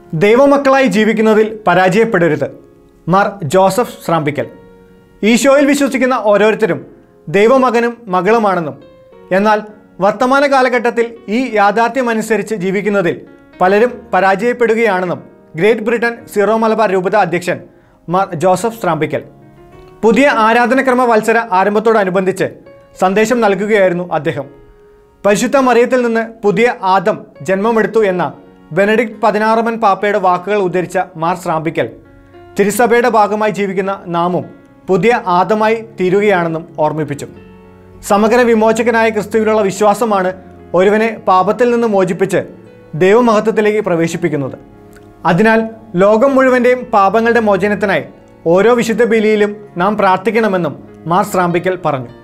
ദൈവമക്കളായി ജീവിക്കുന്നതിൽ പരാജയപ്പെടരുത് മാർ ജോസഫ് ശ്രാമ്പിക്കൽ ഈശോയിൽ വിശ്വസിക്കുന്ന ഓരോരുത്തരും ദൈവമകനും മകളുമാണെന്നും എന്നാൽ വർത്തമാന കാലഘട്ടത്തിൽ ഈ യാഥാർത്ഥ്യമനുസരിച്ച് ജീവിക്കുന്നതിൽ പലരും പരാജയപ്പെടുകയാണെന്നും ഗ്രേറ്റ് ബ്രിട്ടൻ സീറോ മലബാർ രൂപത അധ്യക്ഷൻ മാർ ജോസഫ് ശ്രാമ്പിക്കൽ പുതിയ ആരാധനക്രമ വത്സര ആരംഭത്തോടനുബന്ധിച്ച് സന്ദേശം നൽകുകയായിരുന്നു അദ്ദേഹം പരിശുദ്ധ മറിയത്തിൽ നിന്ന് പുതിയ ആദം ജന്മമെടുത്തു എന്ന ബെനഡിക്ട് പതിനാറമൻ പാപ്പയുടെ വാക്കുകൾ ഉദ്ധരിച്ച മാർ ശ്രാമ്പിക്കൽ തിരുസഭയുടെ ഭാഗമായി ജീവിക്കുന്ന നാമും പുതിയ ആദമായി തീരുകയാണെന്നും ഓർമ്മിപ്പിച്ചു സമഗ്ര വിമോചകനായ ക്രിസ്തുവിലുള്ള വിശ്വാസമാണ് ഒരുവനെ പാപത്തിൽ നിന്ന് മോചിപ്പിച്ച് ദൈവമഹത്വത്തിലേക്ക് പ്രവേശിപ്പിക്കുന്നത് അതിനാൽ ലോകം മുഴുവൻ്റെയും പാപങ്ങളുടെ മോചനത്തിനായി ഓരോ വിശുദ്ധ ബലിയിലും നാം പ്രാർത്ഥിക്കണമെന്നും മാർ ശ്രാമ്പിക്കൽ പറഞ്ഞു